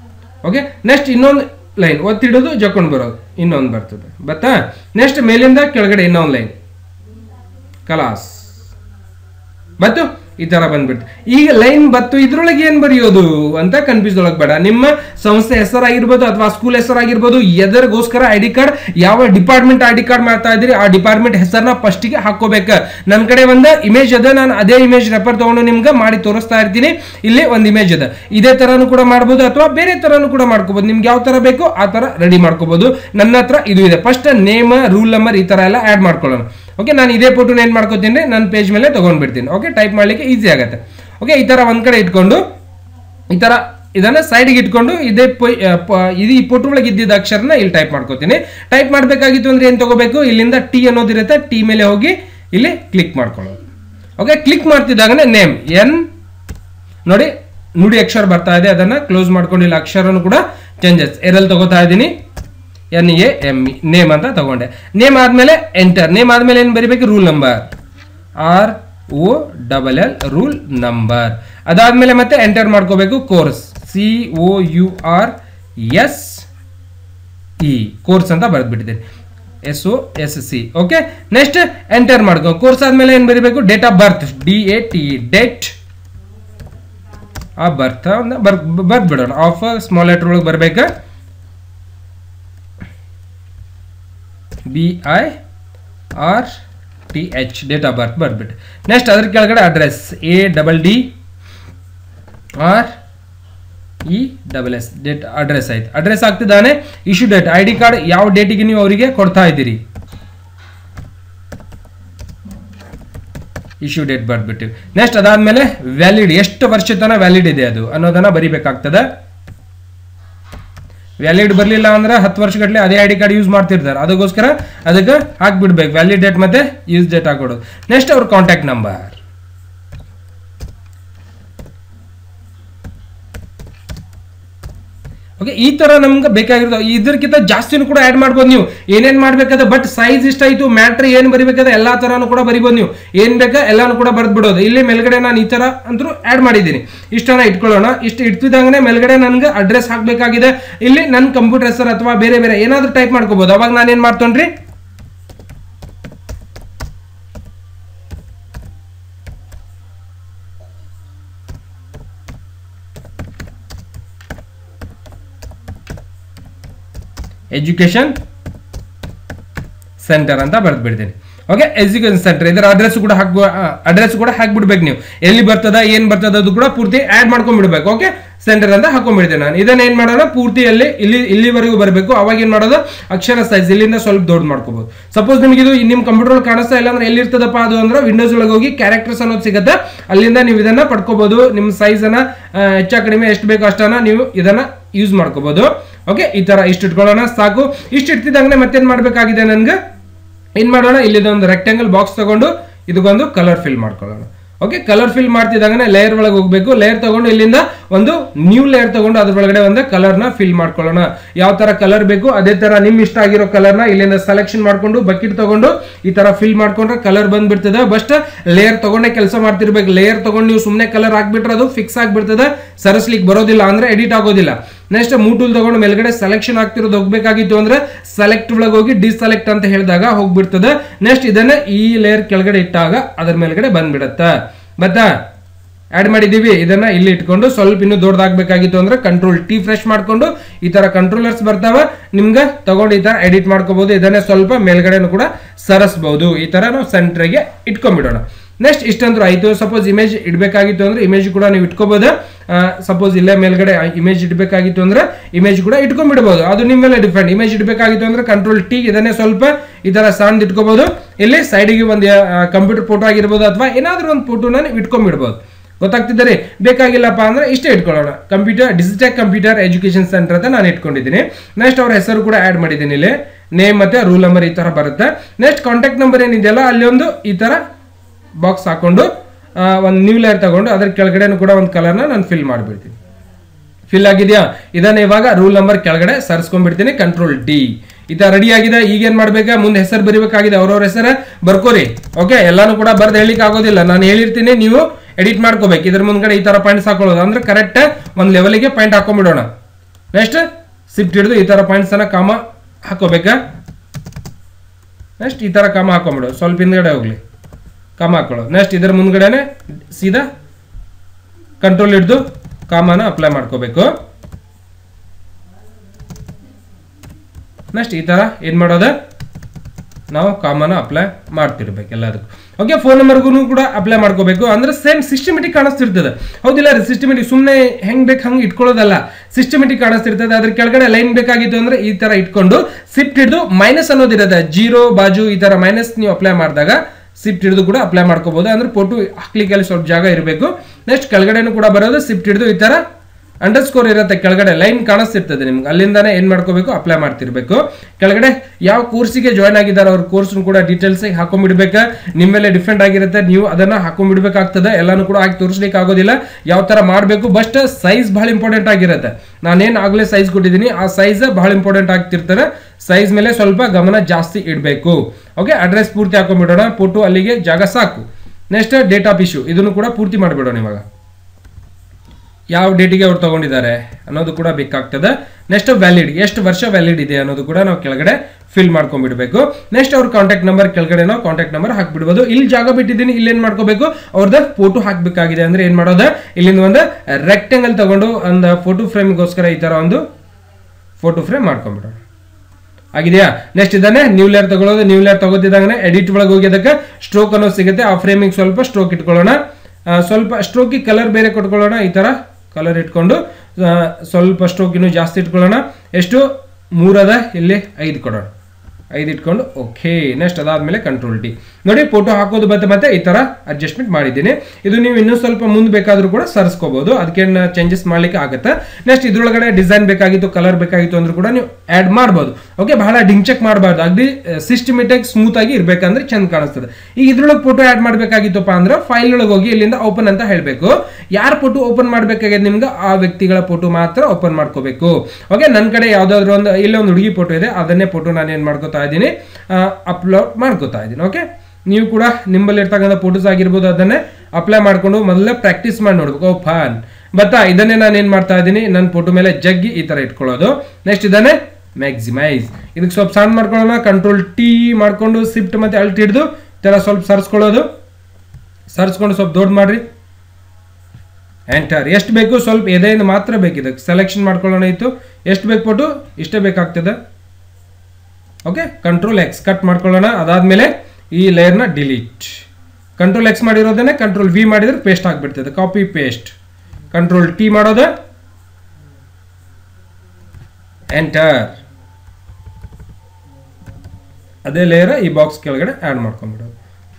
ಓಕೆ ನೆಕ್ಸ್ಟ್ ಇನ್ನೊಂದು ಲೈನ್ ಒತ್ತಿಡೋದು ಜಕ್ಕೊಂಡು ಬರೋದು ಇನ್ನೊಂದು ಬರ್ತದೆ ಬತ್ತಾ ನೆಕ್ಸ್ಟ್ ಮೇಲಿಂದ ಕೆಳಗಡೆ ಇನ್ನೊಂದು ಲೈನ್ ಕಲಾಸ್ ಬತ್ತು ಈ ತರ ಬಂದ್ಬಿಡ್ತು ಈಗ ಲೈನ್ ಬತ್ತು ಇದ್ರೊಳಗೆ ಏನ್ ಬರೆಯೋದು ಅಂತ ಕನ್ಫ್ಯೂಸ್ ಒಳಗೆ ಬೇಡ ನಿಮ್ಮ ಸಂಸ್ಥೆ ಹೆಸರಾಗಿರ್ಬೋದು ಅಥವಾ ಸ್ಕೂಲ್ ಹೆಸರಾಗಿರ್ಬೋದು ಎದರಿಗೋಸ್ಕರ ಐ ಡಿ ಕಾರ್ಡ್ ಯಾವ ಡಿಪಾರ್ಟ್ಮೆಂಟ್ ಐ ಡಿ ಕಾರ್ಡ್ ಮಾಡ್ತಾ ಇದ್ರಿ ಆ ಡಿಪಾರ್ಟ್ಮೆಂಟ್ ಹೆಸರನ್ನ ಫಸ್ಟಿಗೆ ಹಾಕೋಬೇಕು ನನ್ನ ಕಡೆ ಒಂದು ಇಮೇಜ್ ಅದ ನಾನು ಅದೇ ಇಮೇಜ್ ರೆಫರ್ ತಗೊಂಡು ನಿಮ್ಗೆ ಮಾಡಿ ತೋರಿಸ್ತಾ ಇರ್ತೀನಿ ಇಲ್ಲಿ ಒಂದು ಇಮೇಜ್ ಅದ ಇದೇ ತರನು ಕೂಡ ಮಾಡ್ಬೋದು ಅಥವಾ ಬೇರೆ ತರನು ಕೂಡ ಮಾಡ್ಕೋಬಹುದು ನಿಮ್ಗೆ ಯಾವ ತರ ಬೇಕು ಆ ತರ ರೆಡಿ ಮಾಡ್ಕೋಬಹುದು ನನ್ನ ಹತ್ರ ಇದು ಇದೆ ಫಸ್ಟ್ ನೇಮ್ ರೂಲ್ ನಂಬರ್ ಈ ತರ ಎಲ್ಲ ಆಡ್ ಮಾಡ್ಕೊಳ್ಳೋಣ ಓಕೆ ನಾನು ಇದೇ ಫೋಟೋನ ಏನು ಮಾಡ್ಕೋತೀನಿ ನನ್ನ ಪೇಜ್ ಮೇಲೆ ತೊಗೊಂಡ್ಬಿಡ್ತೀನಿ ಓಕೆ ಟೈಪ್ ಮಾಡಲಿಕ್ಕೆ ಈಸಿ ಆಗುತ್ತೆ ಓಕೆ ಈ ಥರ ಒಂದು ಕಡೆ ಇಟ್ಕೊಂಡು ಈ ಥರ ಇದನ್ನ ಸೈಡ್ಗೆ ಇಟ್ಕೊಂಡು ಇದೇ ಪೊ- ಆ, ಪ- ಇದು ಈ ಪೊಟ್ಟು ಒಳಗೆ ಇದ್ದಿದ್ದ ಅಕ್ಷರನ ಇಲ್ಲಿ ಟೈಪ್ ಮಾಡ್ಕೋತೀನಿ ಟೈಪ್ ಮಾಡಬೇಕಾಗಿತ್ತು ಅಂದ್ರೆ ಏನು ತಗೋಬೇಕು ಇಲ್ಲಿಂದ ಟಿ ಅನ್ನೋದಿರುತ್ತೆ ಟಿ ಮೇಲೆ ಹೋಗಿ ಇಲ್ಲಿ ಕ್ಲಿಕ್ ಮಾಡ್ಕೊಳ್ಳೋದು ಓಕೆ ಕ್ಲಿಕ್ ಮಾಡ್ತಿದ್ದಾಗನೇ ನೇಮ್ ಎನ್ ನೋಡಿ ನುಡಿ ಅಕ್ಷರ ಬರ್ತಾ ಇದೆ ಅದನ್ನ ಕ್ಲೋಸ್ ಮಾಡ್ಕೊಂಡು ಇಲ್ಲಿ ಅಕ್ಷರನು ಕೂಡ ಚೇಂಜಸ್ ಎರಲ್ಲಿ ತಗೋತಾ ಇದ್ದೀನಿ N A M E name ಅಂತ ತಗೊಂಡೆ ನೇಮ್ ಆದ್ಮೇಲೆ ಎಂಟರ್ ನೇಮ್ ಆದ್ಮೇಲೆ ಏನು ಬರಿಬೇಕು roll number R O double L roll number ಅದಾದ್ಮೇಲೆ ಮತ್ತೆ ಎಂಟರ್ ಮಾಡ್ಕೋಬೇಕು course C O U R S E course ಅಂತ ಬರೆದ್ಬಿಟ್ಟಿದ್ದೀನಿ S O S C okay next enter ಮಾಡ್ಕೋ ಕೋರ್ಸ್ ಆದ್ಮೇಲೆ ಏನು ಬರೀಬೇಕು date of birth D A T date ಆ ಬರ್ತ್ ಬರ್ ಬರ್ದ್ಬಿಡೋಣ ಆಫ್ ಸ್ಮಾಲ್ ಲೆಟರ್ ಒಳಗೆ ಬರ್ಬೇಕಾ B I R T H date of birth ಬರ್ದ್ಬಿಟ್ಟು ನೆಕ್ಸ್ಟ್ ಅದ್ರ ಕೆಳಗಡೆ address A double D R E double S date address ಆಯ್ತು ಅಡ್ರೆಸ್ ಆಗ್ತಿದ್ದಾನೆ issue date I D card ಯಾವ ಡೇಟಿಗೆ ನೀವು ಅವರಿಗೆ ಕೊಡ್ತಾ ಇದ್ದೀರಿ ಇಶ್ಯೂ ಡೇಟ್ ಬರ್ದ್ಬಿಟ್ಟಿವಿ ನೆಕ್ಸ್ಟ್ ಅದಾದ್ಮೇಲೆ ವ್ಯಾಲಿಡ್ ಎಷ್ಟು ವರ್ಷ ತನಕ ವ್ಯಾಲಿಡ್ ಇದೆ ಅದು ಅನ್ನೋದನ್ನ ಬರಿಬೇಕಾಗ್ತದೆ ವ್ಯಾಲಿಡ್ ಬರಲಿಲ್ಲ ಅಂದ್ರೆ ಹತ್ತು ವರ್ಷಗಟ್ಟಲೆ ಅದೇ ಐ ಡಿ ಕಾರ್ಡ್ ಯೂಸ್ ಮಾಡ್ತಿರ್ತಾರೆ ಅದಕ್ಕೋಸ್ಕರ ಅದಕ್ಕೆ ಹಾಕ್ಬಿಡ್ಬೇಕು ವ್ಯಾಲಿಡ್ ಡೇಟ್ ಮತ್ತೆ ಯೂಸ್ ಡೇಟ್ ಹಾಕೊಡೋದು ನೆಕ್ಸ್ಟ್ ಅವ್ರ ಕಾಂಟ್ಯಾಕ್ಟ್ ನಂಬರ್ ಓಕೆ ಈ ತರ ನಮ್ಗೆ ಬೇಕಾಗಿರೋದು ಇದಕ್ಕಿಂತ ಜಾಸ್ತಿನೂ ಕೂಡ ಆಡ್ ಮಾಡ್ಬೋದು ನೀವು ಏನೇನ್ ಮಾಡ್ಬೇಕಾದ ಬಟ್ ಸೈಜ್ ಇಷ್ಟ ಆಯ್ತು ಮ್ಯಾಟ್ರ್ ಏನ್ ಬರಿಬೇಕಾದ ಎಲ್ಲಾ ತರಾನು ಕೂಡ ಬರಿಬೋದು ನೀವು ಏನ್ ಬೇಕಾ ಎಲ್ಲಾನು ಕೂಡ ಬರ್ದ್ ಬಿಡೋದು ಇಲ್ಲಿ ಮೇಲ್ಗಡೆ ನಾನು ಈ ತರ ಅಂತೂ ಆಡ್ ಮಾಡಿದ್ದೀನಿ ಇಷ್ಟನ್ನ ಇಟ್ಕೊಳ್ಳೋಣ ಇಷ್ಟು ಇಡ್ತಿದ್ದಂಗೆ ಮೇಲ್ಗಡೆ ನನ್ಗೆ ಅಡ್ರೆಸ್ ಹಾಕ್ಬೇಕಾಗಿದೆ ಇಲ್ಲಿ ನನ್ನ ಕಂಪ್ಯೂಟರ್ ಹೆಸರು ಅಥವಾ ಬೇರೆ ಬೇರೆ ಏನಾದ್ರೂ ಟೈಪ್ ಮಾಡ್ಕೋಬಹುದು ಅವಾಗ ನಾನು ಏನ್ ಮಾಡ್ತೇನ್ರಿ ಎಜುಕೇಶನ್ ಸೆಂಟರ್ ಅಂತ ಬರೆದು ಬಿಡ್ತೀನಿ ಓಕೆ ಎಜುಕೇಶನ್ ಸೆಂಟರ್ ಇದರ ಅಡ್ರೆಸ್ ಕೂಡ ಹಾಕ್ಬೋ ಅಡ್ರೆಸ್ ಕೂಡ ಹಾಕ್ಬಿಡ್ಬೇಕು ನೀವು ಎಲ್ಲಿ ಬರ್ತದ ಏನ್ ಬರ್ತದ ಅದು ಕೂಡ ಪೂರ್ತಿ ಆಡ್ ಮಾಡ್ಕೊಂಡ್ಬಿಡ್ಬೇಕು ಓಕೆ ಸೆಂಟರ್ ಅಂತ ಹಾಕೊಂಡ್ಬಿಡ್ತೇನೆ ನಾನು ಇದನ್ನ ಏನ್ ಮಾಡೋಣ ಪೂರ್ತಿಯಲ್ಲಿ ಇಲ್ಲಿ ಇಲ್ಲಿವರೆಗೂ ಬರಬೇಕು ಅವಾಗ ಏನ್ ಮಾಡೋದು ಅಕ್ಷರ ಸೈಜ್ ಇಲ್ಲಿಂದ ಸ್ವಲ್ಪ ದೊಡ್ಡ ಮಾಡ್ಕೋಬಹುದು ಸಪೋಸ್ ನಿಮಗೆ ಇದು ನಿಮ್ಮ ಕಂಪ್ಯೂಟರ್ ಕಾಣಿಸ್ತಾ ಇಲ್ಲ ಅಂದ್ರೆ ಎಲ್ಲಿ ಇರ್ತದಪ್ಪ ಅದು ಅಂದ್ರೆ ವಿಂಡೋಸ್ ಒಳಗೆ ಹೋಗಿ ಕ್ಯಾರೆಕ್ಟರ್ಸ್ ಅನ್ನೋದು ಸಿಗುತ್ತೆ ಅಲ್ಲಿಂದ ನೀವು ಇದನ್ನ ಪಡ್ಕೋಬಹುದು ನಿಮ್ಮ ಸೈಜ್ ಅನ್ನ ಆ, ಹೆಚ್ಚ ಕಡಿಮೆ ಎಷ್ಟು ಬೇಕೋ ಅಷ್ಟನ್ನ ನೀವು ಇದನ್ನ ಯೂಸ್ ಮಾಡ್ಕೋಬಹುದು ಓಕೆ ಈ ತರ ಇಷ್ಟು ಇಟ್ಕೊಳ್ಳೋಣ ಸಾಕು ಇಷ್ಟು ಇಡ್ತಿದ್ದಂಗೆ ಮತ್ತೇನ್ ಮಾಡ್ಬೇಕಾಗಿದೆ ನನ್ಗೆ ಏನ್ ಮಾಡೋಣ ಇಲ್ಲಿದ ಒಂದು ರೆಕ್ಟಾಂಗಲ್ ಬಾಕ್ಸ್ ತಗೊಂಡು ಇದಕ್ಕೊಂದು ಕಲರ್ ಫಿಲ್ ಮಾಡ್ಕೊಳ್ಳೋಣ ಓಕೆ ಕಲರ್ ಫಿಲ್ ಮಾಡ್ತಿದ್ದಂಗೆ ಲೇಯರ್ ಒಳಗೆ ಹೋಗ್ಬೇಕು ಲೇಯರ್ ತಗೊಂಡು ಇಲ್ಲಿಂದ ಒಂದು ನ್ಯೂ ಲೇಯರ್ ತಗೊಂಡು ಅದ್ರ ಒಳಗಡೆ ಒಂದು ಕಲರ್ನ ಫಿಲ್ ಮಾಡ್ಕೊಳ್ಳೋಣ ಯಾವ ತರ ಕಲರ್ ಬೇಕು ಅದೇ ತರ ನಿಮ್ ಇಷ್ಟ ಆಗಿರೋ ಕಲರ್ನ ಇಲ್ಲಿಂದ ಸೆಲೆಕ್ಷನ್ ಮಾಡ್ಕೊಂಡು ಬಕೆಟ್ ತಗೊಂಡು ಈ ತರ ಫಿಲ್ ಮಾಡ್ಕೊಂಡ್ರೆ ಕಲರ್ ಬಂದ್ಬಿಡ್ತದೆ ಬಸ್ಟ್ ಲೇಯರ್ ತಗೊಂಡೇ ಕೆಲಸ ಮಾಡ್ತಿರ್ಬೇಕು ಲೇಯರ್ ತಗೊಂಡು ನೀವು ಸುಮ್ಮನೆ ಕಲರ್ ಹಾಕ್ಬಿಟ್ರೆ ಅದು ಫಿಕ್ಸ್ ಆಗ್ಬಿಡ್ತದೆ ಸರಸ್ಲಿಕ್ಕೆ ಬರೋದಿಲ್ಲ ಅಂದ್ರೆ ಎಡಿಟ್ ಆಗೋದಿಲ್ಲ ನೆಕ್ಸ್ಟ್ ಮೂಟೂಲ್ ತಗೊಂಡು ಮೇಲ್ಗಡೆ ಸೆಲೆಕ್ಷನ್ ಆಗ್ತಿರೋದು ಹೋಗ್ಬೇಕಾಗಿತ್ತು ಅಂದ್ರೆ ಸೆಲೆಕ್ಟ್ ಒಳಗೆ ಹೋಗಿ ಡಿಸೆಲೆಕ್ಟ್ ಅಂತ ಹೇಳಿದಾಗ ಹೋಗ್ಬಿಡ್ತದೆ ನೆಕ್ಸ್ಟ್ ಇದನ್ನ ಈ ಲೇಯರ್ ಕೆಳಗಡೆ ಇಟ್ಟಾಗ ಅದ್ರ ಮೇಲ್ಗಡೆ ಬಂದ್ಬಿಡತ್ತೆ ಬತ್ತಾ ಆಡ್ ಮಾಡಿದೀವಿ ಇದನ್ನ ಇಲ್ಲಿ ಇಟ್ಕೊಂಡು ಸ್ವಲ್ಪ ಇನ್ನು ದೊಡ್ಡದಾಗಬೇಕಾಗಿತ್ತು ಅಂದ್ರೆ ಕಂಟ್ರೋಲ್ ಟಿ ಫ್ರೆಶ್ ಮಾಡ್ಕೊಂಡು ಈ ತರ ಕಂಟ್ರೋಲರ್ಸ್ ಬರ್ತಾವ ನಿಮ್ಗೆ ತಗೊಂಡು ಈ ತರ ಎಡಿಟ್ ಮಾಡ್ಕೋಬಹುದು ಇದನ್ನೇ ಸ್ವಲ್ಪ ಮೇಲ್ಗಡೆನೂ ಕೂಡ ಸರಸ್ಬಹುದು ಈ ತರ ನಾವು ಸೆಂಟ್ರಿಗೆ ಇಟ್ಕೊಂಡ್ಬಿಡೋಣ ನೆಕ್ಸ್ಟ್ ಇಷ್ಟಂದ್ರು ಆಯ್ತು ಸಪೋಸ್ ಇಮೇಜ್ ಇಡಬೇಕಾಗಿತ್ತು ಅಂದ್ರೆ ಇಮೇಜ್ ಕೂಡ ನೀವು ಇಟ್ಕೋಬಹುದು ಸಪೋಸ್ ಇಲ್ಲೇ ಮೇಲ್ಗಡೆ ಇಮೇಜ್ ಇಡಬೇಕಾಗಿತ್ತು ಅಂದ್ರೆ ಇಮೇಜ್ ಕೂಡ ಇಟ್ಕೊಂಡ್ಬಿಡ್ಬೋದು ಅದು ನಿಮ್ಮ ಮೇಲೆ ಡಿಪೆಂಡ್ ಇಮೇಜ್ ಇಡಬೇಕಾಗಿತ್ತು ಅಂದ್ರೆ ಕಂಟ್ರೋಲ್ ಟಿ ಇದನ್ನೇ ಸ್ವಲ್ಪ ಈ ತರ ಸಣ್ಣದು ಇಟ್ಕೋಬಹುದು ಇಲ್ಲಿ ಸೈಡಿಗೆ ಒಂದು ಕಂಪ್ಯೂಟರ್ ಫೋಟೋ ಆಗಿರ್ಬೋದು ಅಥವಾ ಏನಾದ್ರೂ ಒಂದು ಫೋಟೋನ ನೀವು ಇಟ್ಕೊಂಡ್ಬಿಡ್ಬೋದು ಗೊತ್ತಾಗ್ತಿದ್ದಾರೆ ಬೇಕಾಗಿಲ್ಲಪ್ಪ ಅಂದ್ರೆ ಇಷ್ಟೇ ಇಟ್ಕೊಳ್ಳೋಣ computer digital computer education centre ಅಂತ ನಾನು ಇಟ್ಕೊಂಡಿದ್ದೀನಿ ನೆಕ್ಸ್ಟ್ ಅವ್ರ ಹೆಸರು ಕೂಡ ಆಡ್ ಮಾಡಿದ್ದೀನಿ ಇಲ್ಲಿ ನೇಮ್ ಮತ್ತೆ ರೂಲ್ ನಂಬರ್ ಈ ತರ ಬರುತ್ತೆ ನೆಕ್ಸ್ಟ್ ಕಾಂಟ್ಯಾಕ್ಟ್ ನಂಬರ್ ಏನಿದೆಯಲ್ಲ ಅಲ್ಲಿ ಒಂದು ಈ ತರ ಬಾಕ್ಸ್ ಹಾಕೊಂಡು ಒಂದು ನ್ಯೂ ಲೇಯರ್ ತಗೊಂಡು ಅದ್ರ ಕೆಳಗಡೆನೂ ಕೂಡ ಒಂದು ಕಲರ್ನ ನಾನು ಫಿಲ್ ಮಾಡಿಬಿಡ್ತೀನಿ ಫಿಲ್ ಆಗಿದೆಯಾ ಇದನ್ನ ಇವಾಗ ರೂಲ್ ನಂಬರ್ ಕೆಳಗಡೆ ಸರ್ಸ್ಕೊಂಡ್ಬಿಡ್ತೀನಿ ಕಂಟ್ರೋಲ್ ಡಿ ಇದ ರೆಡಿ ಆಗಿದೆ ಈಗ ಏನ್ ಮಾಡ್ಬೇಕಾ ಮುಂದೆ ಹೆಸರು ಬರಿಬೇಕಾಗಿದೆ ಅವ್ರವ್ರ ಹೆಸರು ಬರ್ಕೋರಿ ಓಕೆ ಎಲ್ಲಾನು ಕೂಡ ಬರ್ದು ಹೇಳಿಕ್ ಆಗೋದಿಲ್ಲ ನಾನು ಹೇಳಿರ್ತೀನಿ ನೀವು ಎಡಿಟ್ ಮಾಡ್ಕೋಬೇಕು ಇದ್ರ ಮುಂದ್ಗಡೆ ಈ ತರ ಪಾಯಿಂಟ್ಸ್ ಹಾಕೊಳ್ಳೋದು ಅಂದ್ರೆ ಕರೆಕ್ಟ್ ಒಂದ್ ಲೆವೆಲ್ಗೆ ಪಾಯಿಂಟ್ ಹಾಕೊಂಡ್ಬಿಡೋಣ ನೆಕ್ಸ್ಟ್ ಸಿಫ್ಟ್ ಹಿಡಿದು ಈ ತರ ಪಾಯಿಂಟ್ಸ್ ಅನ್ನ ಕಾಮ ಹಾಕೋಬೇಕಾ ನೆಕ್ಸ್ಟ್ ಈ ತರ ಕಾಮ ಹಾಕೊಂಡ್ಬಿಡು ಸ್ವಲ್ಪ ಹಿಂದ್ಗಡೆ ಹೋಗ್ಲಿ ಕಾಮ ಹಾಕೊಳ್ಳೋದು ನೆಕ್ಸ್ಟ್ ಇದರ ಮುಂದ್ಗಡೆನೆ ಸೀದಾ ಕಂಟ್ರೋಲ್ ಹಿಡಿದು ಕಾಮನ ಅಪ್ಲೈ ಮಾಡ್ಕೋಬೇಕು ನೆಕ್ಸ್ಟ್ ಈ ತರ ಏನ್ ಮಾಡೋದು ನಾವು ಕಾಮನ ಅಪ್ಲೈ ಮಾಡ್ತಿರ್ಬೇಕು ಎಲ್ಲದಕ್ಕೂ ಓಕೆ ಫೋನ್ ನಂಬರ್ಗೂ ಕೂಡ ಅಪ್ಲೈ ಮಾಡ್ಕೋಬೇಕು ಅಂದ್ರೆ ಸೇಮ್ ಸಿಸ್ಟಮೆಟಿಕ್ ಕಾಣಿಸ್ತಿರ್ತದೆ ಹೌದಿಲ್ಲ ರೀ ಸಿಸ್ಟಮೆಟಿಕ್ ಸುಮ್ಮನೆ ಹೆಂಗ್ ಬೇಕು ಹಂಗೆ ಇಟ್ಕೊಳ್ಳೋದಲ್ಲ ಸಿಸ್ಟಮೆಟಿಕ್ ಕಾಣಿಸ್ತಿರ್ತದೆ ಅದ್ರ ಕೆಳಗಡೆ ಲೈನ್ ಬೇಕಾಗಿತ್ತು ಅಂದ್ರೆ ಈ ತರ ಇಟ್ಕೊಂಡು ಸಿಫ್ಟ್ ಹಿಡಿದು ಮೈನಸ್ ಅನ್ನೋದಿರುತ್ತೆ ಜೀರೋ ಬಾಜು ಈ ತರ ಮೈನಸ್ ನೀವು ಅಪ್ಲೈ ಮಾಡಿದಾಗ ಸಿಫ್ಟ್ ಹಿಡಿದು ಕೂಡ ಅಪ್ಲೈ ಮಾಡ್ಕೋಬಹುದು ಅಂದ್ರೆ ಫೋಟೋ ಹಾಕ್ಲಿಕ್ಕೆ ಅಲ್ಲಿ ಸ್ವಲ್ಪ ಜಾಗ ಇರಬೇಕು ನೆಕ್ಸ್ಟ್ ಕೆಳಗಡೆನೂ ಕೂಡ ಬರೋದು ಸಿಫ್ಟ್ ಹಿಡಿದು ಈ ತರ ಅಂಡರ್ ಸ್ಕೋರ್ ಇರುತ್ತೆ ಕೆಳಗಡೆ ಲೈನ್ ಕಾಣಿಸ್ತಿರ್ತದೆ ನಿಮ್ಗೆ ಅಲ್ಲಿಂದಾನೆ ಏನ್ ಮಾಡ್ಕೋಬೇಕು ಅಪ್ಲೈ ಮಾಡ್ತಿರ್ಬೇಕು ಕೆಳಗಡೆ ಯಾವ ಕೋರ್ಸಿಗೆ ಜಾಯ್ನ್ ಆಗಿದ್ದಾರೆ ಅವ್ರ ಕೋರ್ಸ್ ಕೂಡ ಡೀಟೇಲ್ಸ್ ಹಾಕೊಂಡ್ಬಿಡ್ಬೇಕು ನಿಮ್ಮ ಮೇಲೆ ಡಿಫೆಂಡ್ ಆಗಿರುತ್ತೆ ನೀವು ಅದನ್ನ ಹಾಕೊಂಡ್ಬಿಡ್ಬೇಕಾಗ್ತದೆ ಎಲ್ಲಾನು ಕೂಡ ಹಾಕಿ ತೋರಿಸ್ಲಿಕ್ಕೆ ಆಗೋದಿಲ್ಲ ಯಾವ ತರ ಮಾಡಬೇಕು ಬಸ್ಟ್ ಸೈಜ್ ಬಹಳ ಇಂಪಾರ್ಟೆಂಟ್ ಆಗಿರುತ್ತೆ ನಾನೇನ್ ಆಗ್ಲೇ ಸೈಜ್ ಕೊಟ್ಟಿದ್ದೀನಿ ಆ ಸೈಜ್ ಬಹಳ ಇಂಪಾರ್ಟೆಂಟ್ ಆಗ್ತಿರ್ತಾರೆ ಸೈಜ್ ಮೇಲೆ ಸ್ವಲ್ಪ ಗಮನ ಜಾಸ್ತಿ ಇಡಬೇಕು ಓಕೆ ಅಡ್ರೆಸ್ ಪೂರ್ತಿ ಹಾಕೊಂಡ್ಬಿಡೋಣ ಫೋಟೋ ಅಲ್ಲಿಗೆ ಜಾಗ ಸಾಕು ನೆಕ್ಸ್ಟ್ ಡೇಟ್ ಆಫ್ ಇಶ್ಯೂ ಇದನ್ನು ಕೂಡ ಪೂರ್ತಿ ಮಾಡಿಬಿಡೋಣ ಇವಾಗ ಯಾವ ಡೇಟಿಗೆ ಅವ್ರು ತಗೊಂಡಿದ್ದಾರೆ ಅನ್ನೋದು ಕೂಡ ಬೇಕಾಗ್ತದೆ ನೆಕ್ಸ್ಟ್ ವ್ಯಾಲಿಡ್ ಎಷ್ಟು ವರ್ಷ ವ್ಯಾಲಿಡ್ ಇದೆ ಅನ್ನೋದು ಕೂಡ ನಾವು ಕೆಳಗಡೆ ಫಿಲ್ ಮಾಡ್ಕೊಂಡ್ಬಿಡ್ಬೇಕು ನೆಕ್ಸ್ಟ್ ಅವ್ರ ಕಾಂಟ್ಯಾಕ್ಟ್ ನಂಬರ್ ಕೆಳಗಡೆ ನಾವು ಕಾಂಟ್ಯಾಕ್ಟ್ ನಂಬರ್ ಹಾಕ್ಬಿಡ್ಬೋದು ಇಲ್ಲಿ ಜಾಗ ಬಿಟ್ಟಿದ್ದೀನಿ ಇಲ್ಲಿ ಏನ್ ಮಾಡ್ಕೋಬೇಕು ಅವ್ರದ್ದು ಫೋಟೋ ಹಾಕ್ಬೇಕಾಗಿದೆ ಅಂದ್ರೆ ಏನ್ ಮಾಡೋದು ಇಲ್ಲಿಂದ ಒಂದು ರೆಕ್ಟೆಂಗಲ್ ತಗೊಂಡು ಒಂದು ಫೋಟೋ ಫ್ರೇಮ್ಗೋಸ್ಕರ ಈ ತರ ಒಂದು ಫೋಟೋ ಫ್ರೇಮ್ ಮಾಡ್ಕೊಂಡ್ಬಿಡೋಣ ಆಗಿದೆಯಾ ನೆಕ್ಸ್ಟ್ ಇದನ್ನೇ ನ್ಯೂ ಲೇಯರ್ ತಗೊಳ್ಳೋದು ನ್ಯೂ ಲೇಯರ್ ತಗೋತಿದ್ದಂಗೆ ಎಡಿಟ್ ಒಳಗೆ ಹೋಗಿ ಅದಕ್ಕೆ ಸ್ಟ್ರೋಕ್ ಅನ್ನೋದು ಸಿಗುತ್ತೆ ಆ ಫ್ರೇಮಿಂಗ್ ಸ್ವಲ್ಪ ಸ್ಟ್ರೋಕ್ ಇಟ್ಕೊಳ್ಳೋಣ ಆ, ಸ್ವಲ್ಪ ಸ್ಟ್ರೋಕಿಗೆ ಕಲರ್ ಬೇರೆ ಕೊಟ್ಕೊಳ್ಳೋಣ ಈ ತರ ಕಲರ್ ಇಟ್ಕೊಂಡು ಆ, ಸ್ವಲ್ಪ ಸ್ಟ್ರೋಕ್ ಇನ್ನೂ ಜಾಸ್ತಿ ಇಟ್ಕೊಳ್ಳೋಣ ಎಷ್ಟು ಮೂರದ ಇಲ್ಲಿ ಐದು ಕೊಡೋಣ ಐದು ಇಟ್ಕೊಂಡು ಓಕೆ ನೆಕ್ಸ್ಟ್ ಅದಾದ್ಮೇಲೆ ಕಂಟ್ರೋಲ್ ಟಿ ನೋಡಿ ಫೋಟೋ ಹಾಕೋದು ಮತ್ತೆ ಮತ್ತೆ ಈ ತರ ಅಡ್ಜಸ್ಟ್ಮೆಂಟ್ ಮಾಡಿದ್ದೀನಿ ಇದು ನೀವು ಇನ್ನೂ ಸ್ವಲ್ಪ ಮುಂದೆ ಬೇಕಾದ್ರೂ ಕೂಡ ಸರಿಸ್ಕೋಬಹುದು ಅದಕ್ಕೇನು ಚೇಂಜಸ್ ಮಾಡ್ಲಿಕ್ಕೆ ಆಗುತ್ತೆ ನೆಕ್ಸ್ಟ್ ಇದ್ರೊಳಗಡೆ ಡಿಸೈನ್ ಬೇಕಾಗಿತ್ತು ಕಲರ್ ಬೇಕಾಗಿತ್ತು ಅಂದ್ರೂ ಕೂಡ ನೀವು ಆಡ್ ಮಾಡ್ಬೋದು ಓಕೆ ಬಹಳ ಡಿಂಗ್ ಚೆಕ್ ಮಾಡಬಾರ್ದು ಅಗ್ದಿ ಸಿಸ್ಟಮೆಟಿಕ್ ಸ್ಮೂತ್ ಆಗಿ ಇರ್ಬೇಕಂದ್ರೆ ಚಂದ ಕಾಣಿಸ್ತದೆ ಈಗ ಇದ್ರೊಳಗೆ ಫೋಟೋ ಆಡ್ ಮಾಡ್ಬೇಕಾಗಿತ್ತಪ್ಪ ಅಂದ್ರೆ ಫೈಲ್ ಒಳಗೆ ಹೋಗಿ ಇಲ್ಲಿಂದ ಓಪನ್ ಅಂತ ಹೇಳಬೇಕು ಯಾರ ಫೋಟೋ ಓಪನ್ ಮಾಡ್ಬೇಕಾಗಿದೆ ನಿಮ್ಗೆ ಆ ವ್ಯಕ್ತಿಗಳ ಫೋಟೋ ಮಾತ್ರ ಓಪನ್ ಮಾಡ್ಕೋಬೇಕು ಓಕೆ ನನ್ನ ಕಡೆ ಯಾವ್ದಾದ್ರು ಒಂದು ಇಲ್ಲೇ ಒಂದು ಹುಡುಗಿ ಫೋಟೋ ಇದೆ ಅದನ್ನೇ ಫೋಟೋ ನಾನು ಏನ್ ಮಾಡ್ಕೋತಾ ಇದ್ದೀನಿ ಅಪ್ಲೋಡ್ ಮಾಡ್ಕೋತಾ ಇದ್ದೀನಿ ಓಕೆ ನೀವು ಕೂಡ ನಿಮ್ಮಲ್ಲಿ ಇರ್ತಕ್ಕಂಥ ಫೋಟೋಸ್ ಆಗಿರ್ಬೋದು ಅದನ್ನೇ ಅಪ್ಲೈ ಮಾಡ್ಕೊಂಡು ಮೊದಲೇ ಪ್ರಾಕ್ಟೀಸ್ ಮಾಡಿ ನೋಡ್ಬೇಕು ಓ ಫಾನ್ ಬತ್ತಾ ಇದನ್ನೇ ನಾನು ಏನ್ ಮಾಡ್ತಾ ಇದ್ದೀನಿ ನನ್ನ ಫೋಟೋ ಮೇಲೆ ಜಗ್ಗಿ ಈ ತರ ಇಟ್ಕೊಳ್ಳೋದು ನೆಕ್ಸ್ಟ್ ಇದನ್ನೇ ಮ್ಯಾಕ್ಸಿಮೈಸ್ ಇದಕ್ಕೆ ಸ್ವಲ್ಪ ಸಣ್ಣ ಮಾಡ್ಕೊಳ್ಳೋಣ ಕಂಟ್ರೋಲ್ ಟಿ ಮಾಡ್ಕೊಂಡು ಶಿಫ್ಟ್ ಮತ್ತೆ ಅಲ್ಟ್ ಹಿಡಿದು ಈ ತರ ಸ್ವಲ್ಪ ಸರ್ಸ್ಕೊಳ್ಳೋದು ಸರ್ಸ್ಕೊಂಡು ಸ್ವಲ್ಪ ದೊಡ್ಡ ಮಾಡ್ರಿ ಎಂಟರ್ ಎಷ್ಟು ಬೇಕು ಸ್ವಲ್ಪ ಎದೆಯಿಂದ ಮಾತ್ರ ಬೇಕಿದೆ ಸೆಲೆಕ್ಷನ್ ಮಾಡ್ಕೊಳ್ಳೋಣ ಇತ್ತು ಎಷ್ಟು ಬೇಕು ಫೋಟೋ ಇಷ್ಟೇ ಬೇಕಾಗ್ತದೆ ಓಕೆ ಕಂಟ್ರೋಲ್ ಎಕ್ಸ್ ಕಟ್ ಮಾಡ್ಕೊಳ್ಳೋಣ ಅದಾದ್ಮೇಲೆ ಈ ಲೇಯರ್ನ ಡಿಲೀಟ್ ಕಂಟ್ರೋಲ್ ಎಕ್ಸ್ ಮಾಡಿರೋದನ್ನೇ ಕಂಟ್ರೋಲ್ ವಿ ಮಾಡಿದ್ರೆ ಪೇಸ್ಟ್ ಆಗಿಬಿಡ್ತದೆ ಕಾಪಿ ಪೇಸ್ಟ್ ಕಂಟ್ರೋಲ್ ಟಿ ಮಾಡೋದು ಎಂಟರ್ ಅದೇ ಲೇಯರ್ ಈ ಬಾಕ್ಸ್ ಕೆಳಗಡೆ ಆ್ಯಡ್ ಮಾಡ್ಕೊಂಡ್ಬಿಡೋದು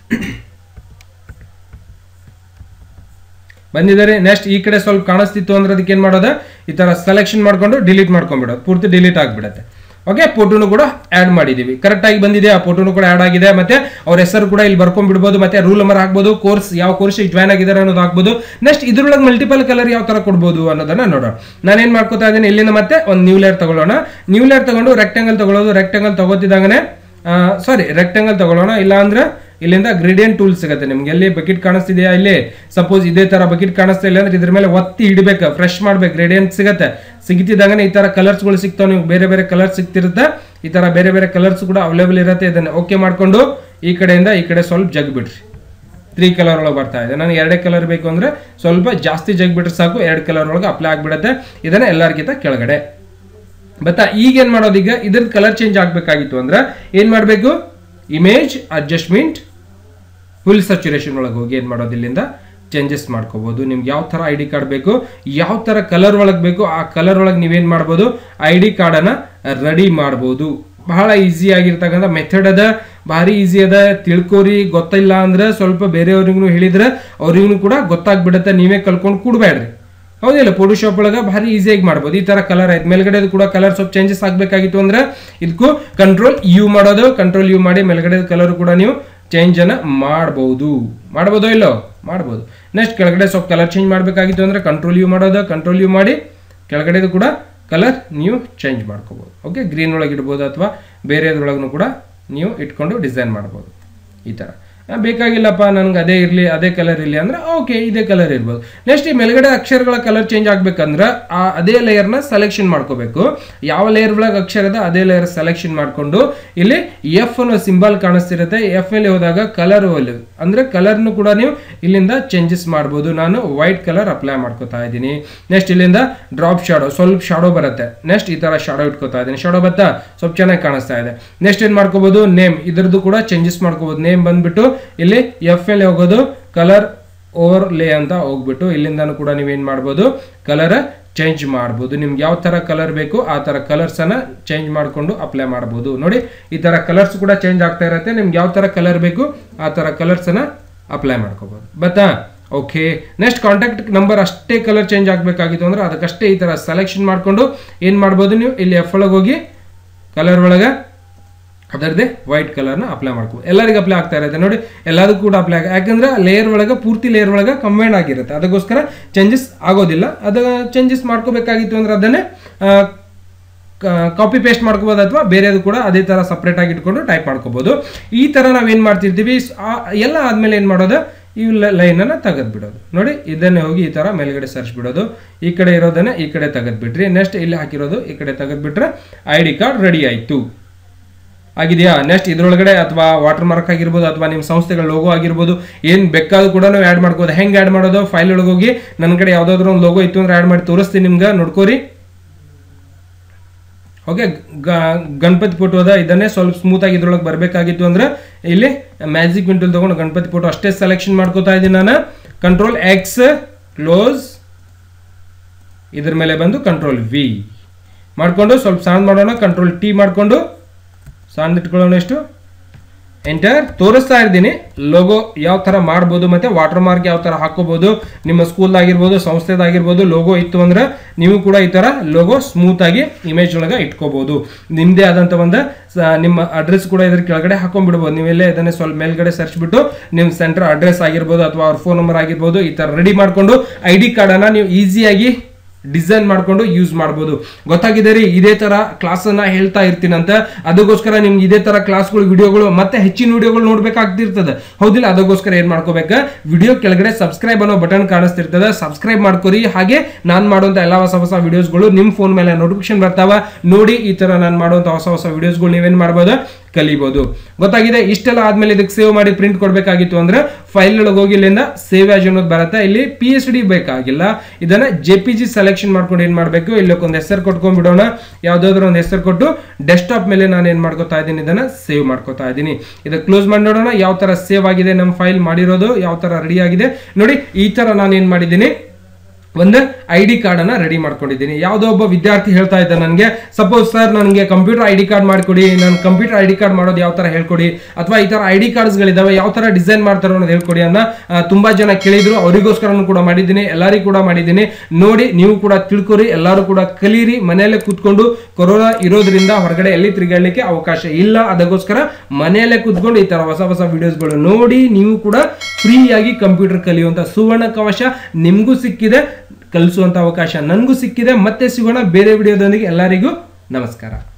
ಬಂದಿದ್ದಾರೆ ನೆಕ್ಸ್ಟ್ ಈ ಕಡೆ ಸ್ವಲ್ಪ ಕಾಣಿಸ್ತಿತ್ತು ಅಂದ್ರೆ ಅದಕ್ಕೆ ಏನು ಮಾಡೋದು ಈ ತರ ಸೆಲೆಕ್ಷನ್ ಮಾಡ್ಕೊಂಡು ಡಿಲೀಟ್ ಮಾಡ್ಕೊಂಡ್ಬಿಡೋದು ಪೂರ್ತಿ ಡಿಲೀಟ್ ಆಗಿಬಿಡುತ್ತೆ ಓಕೆ ಫೋಟೋನು ಕೂಡ ಆಡ್ ಮಾಡಿದೀವಿ ಕರೆಕ್ಟ್ ಆಗಿ ಬಂದಿದೆ ಆ ಫೋಟೋನು ಕೂಡ ಆಡ್ ಆಗಿದೆ ಮತ್ತೆ ಅವ್ರ ಹೆಸರು ಕೂಡ ಇಲ್ಲಿ ಬರ್ಕೊಂಡ್ಬಿಡ್ಬೋದು ಮತ್ತೆ ರೂಲ್ ನಂಬರ್ ಹಾಕ್ಬೋದು ಕೋರ್ಸ್ ಯಾವ ಕೋರ್ಸ್ ಜಾಯ್ನ್ ಆಗಿದ್ದಾರೆ ಅನ್ನೋದು ಹಾಕ್ಬೋದು ನೆಕ್ಸ್ಟ್ ಇದ್ರೊಳಗೆ ಮಲ್ಟಿಪಲ್ ಕಲರ್ ಯಾವ ತರ ಕೊಡ್ಬೋದು ಅನ್ನೋದನ್ನ ನೋಡೋಣ ನಾನೇನ್ ಮಾಡ್ಕೋತಾ ಇದ್ದೀನಿ ಇಲ್ಲಿಂದ ಮತ್ತೆ ಒಂದು ನ್ಯೂ ಲೇಯರ್ ತಗೊಳ್ಳೋಣ ನ್ಯೂ ಲೇಯರ್ ತಗೊಂಡು ರೆಕ್ಟಾಂಗಲ್ ತಗೊಳ್ಳೋದು ರೆಕ್ಟಾಂಗಲ್ ತಗೋತಿದ್ದಂಗೆ ಸಾರಿ ರೆಕ್ಟಾಂಗಲ್ ತಗೊಳ್ಳೋಣ ಇಲ್ಲ ಅಂದ್ರೆ ಇಲ್ಲಿಂದ ಗ್ರೇಡಿಯಂಟ್ ಟೂಲ್ ಸಿಗುತ್ತೆ ನಿಮ್ಗೆ ಎಲ್ಲಿ ಬಕೆಟ್ ಕಾಣಿಸ್ತಿದೆಯಾ ಇಲ್ಲಿ ಸಪೋಸ್ ಇದೇ ತರ ಬಕೆಟ್ ಕಾಣಿಸ್ತಾ ಇಲ್ಲ ಅಂದ್ರೆ ಇದ್ರ ಮೇಲೆ ಒತ್ತಿ ಇಡಬೇಕು ಫ್ರೆಶ್ ಮಾಡ್ಬೇಕು ಗ್ರೇಡಿಯಂಟ್ ಸಿಗುತ್ತೆ ಸಿಗ್ತಿದ್ದಂಗೆ ಈ ತರ ಕಲರ್ಸ್ಗಳು ಸಿಗ್ತಾವ ನೀವು ಬೇರೆ ಬೇರೆ ಕಲರ್ ಸಿಗ್ತಿರುತ್ತೆ ಈ ತರ ಬೇರೆ ಬೇರೆ ಕಲರ್ಸ್ ಕೂಡ ಅವೈಲೇಬಲ್ ಇರುತ್ತೆ ಇದನ್ನ ಓಕೆ ಮಾಡ್ಕೊಂಡು ಈ ಕಡೆಯಿಂದ ಈ ಕಡೆ ಸ್ವಲ್ಪ ಜಗ್ ಬಿಡ್ರಿ ತ್ರೀ ಕಲರ್ ಒಳಗೆ ಬರ್ತಾ ಇದೆ ನನಗೆ ಎರಡೇ ಕಲರ್ ಬೇಕು ಅಂದ್ರೆ ಸ್ವಲ್ಪ ಜಾಸ್ತಿ ಜಗ್ ಬಿಟ್ರೆ ಸಾಕು ಎರಡು ಕಲರ್ ಒಳಗೆ ಅಪ್ಲೈ ಆಗ್ಬಿಡುತ್ತೆ ಇದನ್ನ ಎಲ್ಲರಿಗಿಂತ ಕೆಳಗಡೆ ಬತ್ತಾ ಈಗ ಏನ್ ಮಾಡೋದು ಈಗ ಇದ್ರದ್ದು ಕಲರ್ ಚೇಂಜ್ ಆಗ್ಬೇಕಾಗಿತ್ತು ಅಂದ್ರೆ ಏನ್ ಮಾಡಬೇಕು ಇಮೇಜ್ ಅಡ್ಜಸ್ಟ್ಮೆಂಟ್ ಫುಲ್ ಸಚುರೇಷನ್ ಒಳಗೆ ಹೋಗಿ ಏನು ಮಾಡೋದು ಇಲ್ಲಿಂದ ಚೇಂಜಸ್ ಮಾಡ್ಕೋಬಹುದು ನಿಮ್ಗೆ ಯಾವ ಥರ ಐ ಡಿ ಕಾರ್ಡ್ ಬೇಕು ಯಾವ ಥರ ಕಲರ್ ಒಳಗೆ ಬೇಕು ಆ ಕಲರ್ ಒಳಗೆ ನೀವೇನು ಮಾಡ್ಬೋದು ಐ ಡಿ ಕಾರ್ಡನ್ನು ರೆಡಿ ಮಾಡ್ಬೋದು ಬಹಳ ಈಸಿ ಆಗಿರ್ತಕ್ಕಂಥ ಮೆಥಡ್ ಅದ ಭಾರಿ ಈಸಿ ಅದ ತಿಳ್ಕೋರಿ ಗೊತ್ತಿಲ್ಲ ಅಂದ್ರೆ ಸ್ವಲ್ಪ ಬೇರೆಯವ್ರಿಗೂ ಹೇಳಿದ್ರೆ ಅವ್ರಿಗೂ ಕೂಡ ಗೊತ್ತಾಗ್ಬಿಡುತ್ತೆ ನೀವೇ ಕಲ್ಕೊಂಡು ಕೂಡಬೇಡ್ರಿ ಹೌದಿಲ್ಲ ಫೋಟೋಶಾಪ್ ಒಳಗೆ ಭಾರಿ ಈಸಿಯಾಗಿ ಮಾಡ್ಬೋದು ಈ ತರ ಕಲರ್ ಆಯ್ತು ಮೇಲ್ಗಡೆ ಕೂಡ ಕಲರ್ ಸ್ವಲ್ಪ ಚೇಂಜಸ್ ಆಗಬೇಕಾಗಿತ್ತು ಅಂದ್ರೆ ಇದಕ್ಕೂ ಕಂಟ್ರೋಲ್ ಯು ಮಾಡೋದು ಕಂಟ್ರೋಲ್ ಯು ಮಾಡಿ ಮೇಲ್ಗಡೆ ಕಲರ್ ಕೂಡ ನೀವು ಚೇಂಜ್ ಅನ್ನ ಮಾಡಬಹುದು ಮಾಡ್ಬೋದೋ ಇಲ್ಲೋ ಮಾಡ್ಬೋದು ನೆಕ್ಸ್ಟ್ ಕೆಳಗಡೆ ಸ್ವಲ್ಪ ಕಲರ್ ಚೇಂಜ್ ಮಾಡಬೇಕಾಗಿತ್ತು ಅಂದ್ರೆ ಕಂಟ್ರೋಲ್ ಯು ಮಾಡೋದು ಕಂಟ್ರೋಲ್ ಯು ಮಾಡಿ ಕೆಳಗಡೆದು ಕೂಡ ಕಲರ್ ನೀವು ಚೇಂಜ್ ಮಾಡ್ಕೋಬಹುದು ಓಕೆ ಗ್ರೀನ್ ಒಳಗೆ ಇಡ್ಬೋದು ಅಥವಾ ಬೇರೆದ್ರೊಳಗೂ ಕೂಡ ನೀವು ಇಟ್ಕೊಂಡು ಡಿಸೈನ್ ಮಾಡ್ಬೋದು ಈ ಥರ ಆ, ಬೇಕಾಗಿಲ್ಲಪ್ಪ ನನಗೆ ಅದೇ ಇರಲಿ ಅದೇ ಕಲರ್ ಇರಲಿ ಅಂದ್ರೆ ಓಕೆ ಇದೇ ಕಲರ್ ಇರ್ಬೋದು ನೆಕ್ಸ್ಟ್ ಈ ಮೇಲ್ಗಡೆ ಅಕ್ಷರಗಳ ಕಲರ್ ಚೇಂಜ್ ಆಗ್ಬೇಕಂದ್ರೆ ಆ ಅದೇ ಲೇಯರ್ನ ಸೆಲೆಕ್ಷನ್ ಮಾಡ್ಕೋಬೇಕು ಯಾವ ಲೇಯರ್ ಒಳಗೆ ಅಕ್ಷರ ಇದೆ ಅದೇ ಲೇಯರ್ ಸೆಲೆಕ್ಷನ್ ಮಾಡ್ಕೊಂಡು ಇಲ್ಲಿ ಎಫ್ ಅನ್ನೋ ಸಿಂಬಲ್ ಕಾಣಿಸ್ತಿರುತ್ತೆ ಎಫ್ ಮೇಲೆ ಹೋದಾಗ ಕಲರ್ ಅಂದ್ರೆ ಕಲರ್ನು ಕೂಡ ನೀವು ಇಲ್ಲಿಂದ ಚೇಂಜಸ್ ಮಾಡ್ಬೋದು ನಾನು ವೈಟ್ ಕಲರ್ ಅಪ್ಲೈ ಮಾಡ್ಕೋತಾ ಇದ್ದೀನಿ ನೆಕ್ಸ್ಟ್ ಇಲ್ಲಿಂದ ಡ್ರಾಪ್ ಶಾಡೋ ಸ್ವಲ್ಪ ಶಾಡೋ ಬರುತ್ತೆ ನೆಕ್ಸ್ಟ್ ಈ ತರ ಶಾಡೋ ಇಟ್ಕೋತಾ ಇದ್ದೀನಿ ಶಾಡೋ ಬತ್ತಾ ಸ್ವಲ್ಪ ಚೆನ್ನಾಗಿ ಕಾಣಿಸ್ತಾ ಇದೆ ನೆಕ್ಸ್ಟ್ ಏನ್ ಮಾಡ್ಕೋಬಹುದು ನೇಮ್ ಇದ್ರದ್ದು ಕೂಡ ಚೇಂಜಸ್ ಮಾಡ್ಕೋಬಹುದು ನೇಮ್ ಬಂದ್ಬಿಟ್ಟು ಇಲ್ಲಿ ಎಫ್ ಎಲ್ ಹೋಗೋದು ಕಲರ್ ಓವರ್ ಲೇ ಅಂತ ಹೋಗ್ಬಿಟ್ಟು ಇಲ್ಲಿಂದನೂ ಕೂಡ ನೀವೇನ್ ಮಾಡ್ಬೋದು ಕಲರ್ ಚೇಂಜ್ ಮಾಡ್ಬೋದು ನಿಮ್ಗೆ ಯಾವ ತರ ಕಲರ್ ಬೇಕು ಆ ತರ ಕಲರ್ಸ್ ಅನ್ನ ಚೇಂಜ್ ಮಾಡ್ಕೊಂಡು ಅಪ್ಲೈ ಮಾಡ್ಬೋದು ನೋಡಿ ಈ ತರ ಕಲರ್ಸ್ ಕೂಡ ಚೇಂಜ್ ಆಗ್ತಾ ಇರುತ್ತೆ ನಿಮ್ಗೆ ಯಾವ ತರ ಕಲರ್ ಬೇಕು ಆ ತರ ಕಲರ್ಸ್ ಅನ್ನ ಅಪ್ಲೈ ಮಾಡ್ಕೋಬಹುದು ಬತ್ತಾ ಓಕೆ ನೆಕ್ಸ್ಟ್ ಕಾಂಟ್ಯಾಕ್ಟ್ ನಂಬರ್ ಅಷ್ಟೇ ಕಲರ್ ಚೇಂಜ್ ಆಗಬೇಕಾಗಿತ್ತು ಅಂದ್ರೆ ಅದಕ್ಕಷ್ಟೇ ಈ ಥರ ಸೆಲೆಕ್ಷನ್ ಮಾಡಿಕೊಂಡು ಏನು ಮಾಡ್ಬೋದು ನೀವು ಇಲ್ಲಿ ಎಫ್ ಒಳಗೆ ಹೋಗಿ ಕಲರ್ ಒಳಗೆ ಅದರದ್ದೇ ವೈಟ್ ಕಲರ್ನ ಅಪ್ಲೈ ಮಾಡ್ಕೋಬೋದು ಎಲ್ಲರಿಗೂ ಅಪ್ಲೈ ಆಗ್ತಾ ಇರುತ್ತೆ ನೋಡಿ ಎಲ್ಲದಕ್ಕೂ ಕೂಡ ಅಪ್ಲೈ ಆಗ ಯಾಕಂದ್ರೆ ಲೇಯರ್ ಒಳಗೆ ಪೂರ್ತಿ ಲೇಯರ್ ಒಳಗೆ ಕಂಬೈನ್ ಆಗಿರುತ್ತೆ ಅದಕ್ಕೋಸ್ಕರ ಚೇಂಜಸ್ ಆಗೋದಿಲ್ಲ ಅದು ಚೇಂಜಸ್ ಮಾಡ್ಕೋಬೇಕಾಗಿತ್ತು ಅಂದ್ರೆ ಅದನ್ನೇ ಕಾಪಿ ಪೇಸ್ಟ್ ಮಾಡ್ಕೋಬೋದು ಅಥವಾ ಬೇರೆದು ಕೂಡ ಅದೇ ಥರ ಸಪ್ರೇಟ್ ಆಗಿ ಇಟ್ಕೊಂಡು ಟೈಪ್ ಮಾಡ್ಕೋಬೋದು ಈ ಥರ ನಾವೇನು ಮಾಡ್ತಿರ್ತೀವಿ ಸ್- ಆ- ಎಲ್ಲ ಆದಮೇಲೆ ಏನು ಮಾಡೋದು ಈ ಲೈನನ್ನು ತೆಗೆದು ಬಿಡೋದು ನೋಡಿ ಇದನ್ನೇ ಹೋಗಿ ಈ ಥರ ಮೇಲ್ಗಡೆ ಸರ್ಚ್ ಬಿಡೋದು ಈ ಕಡೆ ಇರೋದನ್ನ ಈ ಕಡೆ ತೆಗೆದು ಬಿಟ್ರಿ ನೆಕ್ಸ್ಟ್ ಇಲ್ಲಿ ಹಾಕಿರೋದು ಈ ಕಡೆ ತೆಗೆದು ಬಿಟ್ರೆ ಐ ಡಿ ಕಾರ್ಡ್ ರೆಡಿ ಆಯಿತು ಆಗಿದೆಯಾ ನೆಕ್ಸ್ಟ್ ಇದ್ರೊಳಗಡೆ ಅಥವಾ ವಾಟರ್ ಮಾರ್ಕ್ ಆಗಿರ್ಬೋದು ಅಥವಾ ನಿಮ್ಮ ಸಂಸ್ಥೆಗಳ ಲೋಗೋ ಆಗಿರ್ಬೋದು ಏನು ಬೇಕಾದ್ರೂ ಕೂಡ ನಾವು ಆ್ಯಡ್ ಮಾಡ್ಬೋದು ಹೆಂಗೆ ಆ್ಯಡ್ ಮಾಡೋದು ಫೈಲ್ ಒಳಗೆ ಹೋಗಿ ನನ್ನ ಕಡೆ ಯಾವುದಾದ್ರೂ ಒಂದು ಲೋಗೋ ಇತ್ತು ಅಂದ್ರೆ ಆ್ಯಡ್ ಮಾಡಿ ತೋರಿಸ್ತೀನಿ ನಿಮ್ಗೆ ನೋಡ್ಕೋರಿ ಓಕೆ ಗಣಪತಿ ಫೋಟೋ ಅದ ಇದನ್ನೇ ಸ್ವಲ್ಪ ಸ್ಮೂತ್ ಆಗಿ ಇದ್ರೊಳಗೆ ಬರಬೇಕಾಗಿತ್ತು ಅಂದ್ರೆ ಇಲ್ಲಿ ಮ್ಯಾಜಿಕ್ ವಿಂಟಲ್ ತಗೊಂಡು ಗಣಪತಿ ಫೋಟೋ ಅಷ್ಟೇ ಸೆಲೆಕ್ಷನ್ ಮಾಡ್ಕೋತಾ ಇದ್ದೀನಿ ನಾನು ಕಂಟ್ರೋಲ್ ಎಕ್ಸ್ ಕ್ಲೋಸ್ ಇದ್ರ ಮೇಲೆ ಬಂದು ಕಂಟ್ರೋಲ್ ವಿ ಮಾಡಿಕೊಂಡು ಸ್ವಲ್ಪ ಸಣ್ಣ ಮಾಡೋಣ ಕಂಟ್ರೋಲ್ ಟಿ ಮಾಡಿಕೊಂಡು ಸಣ್ಣ ಇಟ್ಕೊಳ್ಳೋಣ ಎಷ್ಟು ಎಂಟರ್ ತೋರಿಸ್ತಾ ಇದ್ದೀನಿ ಲೋಗೋ ಯಾವ ಥರ ಮಾಡ್ಬೋದು ಮತ್ತೆ ವಾಟರ್ ಮಾರ್ಕ್ ಯಾವ ಥರ ಹಾಕೋಬಹುದು ನಿಮ್ಮ ಸ್ಕೂಲ್ದಾಗಿರ್ಬೋದು ಸಂಸ್ಥೆದಾಗಿರ್ಬೋದು ಲೋಗೋ ಇತ್ತು ಅಂದ್ರೆ ನೀವು ಕೂಡ ಈ ಥರ ಲೋಗೋ ಸ್ಮೂತ್ ಆಗಿ ಇಮೇಜ್ ಒಳಗೆ ಇಟ್ಕೋಬಹುದು ನಿಮ್ಮದೇ ಆದಂಥ ಒಂದು ಸ- ನಿಮ್ಮ ಅಡ್ರೆಸ್ ಕೂಡ ಇದ್ರ ಕೆಳಗಡೆ ಹಾಕೊಂಡ್ಬಿಡ್ಬೋದು ನೀವೆಲ್ಲೇ ಇದನ್ನೇ ಸ್ವಲ್ಪ ಮೇಲ್ಗಡೆ ಸರ್ಚ್ ಬಿಟ್ಟು ನಿಮ್ಮ ಸೆಂಟರ್ ಅಡ್ರೆಸ್ ಆಗಿರ್ಬೋದು ಅಥವಾ ಅವ್ರ ಫೋನ್ ನಂಬರ್ ಆಗಿರ್ಬೋದು ಈ ಥರ ರೆಡಿ ಮಾಡಿಕೊಂಡು ಐ ಡಿ ಕಾರ್ಡನ್ನು ನೀವು ಈಸಿಯಾಗಿ ಡಿಸೈನ್ ಮಾಡ್ಕೊಂಡು ಯೂಸ್ ಮಾಡ್ಬೋದು ಗೊತ್ತಾಗಿದೆ ರೀ ಇದೇ ತರ ಕ್ಲಾಸ್ ಅನ್ನ ಹೇಳ್ತಾ ಇರ್ತೀನಂತ ಅದಕ್ಕೋಸ್ಕರ ನಿಮ್ಗೆ ಇದೇ ತರ ಕ್ಲಾಸ್ಗಳು ವಿಡಿಯೋಗಳು ಮತ್ತೆ ಹೆಚ್ಚಿನ ವಿಡಿಯೋಗಳು ನೋಡ್ಬೇಕಾಗ್ತಿರ್ತದೆ ಹೌದಿಲ್ಲ ಅದಕ್ಕೋಸ್ಕರ ಏನ್ ಮಾಡ್ಕೋಬೇಕು ವಿಡಿಯೋ ಕೆಳಗಡೆ ಸಬ್ಸ್ಕ್ರೈಬ್ ಅನ್ನೋ ಬಟನ್ ಕಾಣಿಸ್ತಿರ್ತದೆ ಸಬ್ಸ್ಕ್ರೈಬ್ ಮಾಡ್ಕೊರಿ ಹಾಗೆ ನಾನು ಮಾಡುವಂತ ಎಲ್ಲ ಹೊಸ ಹೊಸ ವಿಡಿಯೋಸ್ಗಳು ನಿಮ್ಮ ಫೋನ್ ಮೇಲೆ ನೋಟಿಫಿಕೇಶನ್ ಬರ್ತಾವ ನೋಡಿ ಈ ತರ ನಾನು ಮಾಡುವಂತ ಹೊಸ ಹೊಸ ವಿಡಿಯೋಸ್ಗಳು ನೀವೇನ್ ಮಾಡ್ಬೋದು ಕಲಿಬಹುದು ಗೊತ್ತಾಗಿದೆ ಇಷ್ಟೆಲ್ಲ ಆದ್ಮೇಲೆ ಇದಕ್ಕೆ ಸೇವ್ ಮಾಡಿ ಪ್ರಿಂಟ್ ಕೊಡಬೇಕಾಗಿತ್ತು ಅಂದ್ರೆ ಫೈಲ್ ಒಳಗೆ ಹೋಗಿ ಇಲ್ಲಿಂದ ಸೇವ್ ಆಸ್ ಅನ್ನೋದು ಬರುತ್ತೆ ಇಲ್ಲಿ ಪಿ ಎಚ್ ಡಿ ಬೇಕಾಗಿಲ್ಲ ಇದನ್ನ ಜೆ ಪಿ ಜಿ ಸೆಲೆಕ್ಷನ್ ಮಾಡ್ಕೊಂಡು ಏನ್ ಮಾಡಬೇಕು ಇಲ್ಲಕ್ಕೊಂದು ಹೆಸರು ಕೊಟ್ಕೊಂಡ್ಬಿಡೋಣ ಯಾವ್ದಾದ್ರು ಒಂದು ಹೆಸರು ಕೊಟ್ಟು ಡೆಸ್ಕ್ಟಾಪ್ ಮೇಲೆ ನಾನು ಏನ್ ಮಾಡ್ಕೋತಾ ಇದ್ದೀನಿ ಇದನ್ನ ಸೇವ್ ಮಾಡ್ಕೋತಾ ಇದ್ದೀನಿ ಇದಕ್ಕೆ ಕ್ಲೋಸ್ ಮಾಡಿ ನೋಡೋಣ ಯಾವ ತರ ಸೇವ್ ಆಗಿದೆ ನಮ್ಮ ಫೈಲ್ ಮಾಡಿರೋದು ಯಾವ ತರ ರೆಡಿ ಆಗಿದೆ ನೋಡಿ ಈ ತರ ನಾನು ಏನ್ ಮಾಡಿದ್ದೀನಿ ಒಂದು ಐ ಡಿ ಕಾರ್ಡ್ ಅನ್ನ ರೆಡಿ ಮಾಡ್ಕೊಂಡಿದ್ದೀನಿ ಯಾವುದೋ ಒಬ್ಬ ವಿದ್ಯಾರ್ಥಿ ಹೇಳ್ತಾ ಇದ್ದ ನನಗೆ ಸಪೋಸ್ ಸರ್ ನನಗೆ ಕಂಪ್ಯೂಟರ್ ಐ ಡಿ ಕಾರ್ಡ್ ಮಾಡ್ಕೊಡಿ ನಾನು ಕಂಪ್ಯೂಟರ್ ಐ ಡಿ ಕಾರ್ಡ್ ಮಾಡೋದು ಯಾವ ತರ ಹೇಳ್ಕೊಡಿ ಅಥವಾ ಈ ತರ ಐ ಡಿ ಕಾರ್ಡ್ಸ್ಗಳಿದಾವೆ ಯಾವ ತರ ಡಿಸೈನ್ ಮಾಡ್ತಾರೋ ಅನ್ನೋದು ಹೇಳ್ಕೊಡಿ ಅನ್ನ ಆ, ತುಂಬಾ ಜನ ಕೇಳಿದ್ರು ಅವರಿಗೋಸ್ಕರನೂ ಕೂಡ ಮಾಡಿದ್ದೀನಿ ಎಲ್ಲರಿಗೂ ಕೂಡ ಮಾಡಿದ್ದೀನಿ ನೋಡಿ ನೀವು ಕೂಡ ತಿಳ್ಕೊರಿ ಎಲ್ಲರೂ ಕೂಡ ಕಲೀರಿ ಮನೆಯಲ್ಲೇ ಕೂತ್ಕೊಂಡು ಕೊರೋನಾ ಇರೋದ್ರಿಂದ ಹೊರಗಡೆ ಎಲ್ಲಿ ತಿರುಗಾಡಲಿಕ್ಕೆ ಅವಕಾಶ ಇಲ್ಲ ಅದಕ್ಕೋಸ್ಕರ ಮನೆಯಲ್ಲೇ ಕೂತ್ಕೊಂಡು ಈ ತರ ಹೊಸ ಹೊಸ ವಿಡಿಯೋಸ್ಗಳು ನೋಡಿ ನೀವು ಕೂಡ ಫ್ರೀಯಾಗಿ ಕಂಪ್ಯೂಟರ್ ಕಲಿಯುವಂತ ಸುವರ್ಣ ಕವಶ ನಿಮಗೂ ಸಿಕ್ಕಿದೆ ಕಲಿಸುವಂತ ಅವಕಾಶ ನನಗೂ ಸಿಕ್ಕಿದೆ ಮತ್ತೆ ಸಿಗೋಣ ಬೇರೆ ವಿಡಿಯೋದೊಂದಿಗೆ ಎಲ್ಲರಿಗೂ ನಮಸ್ಕಾರ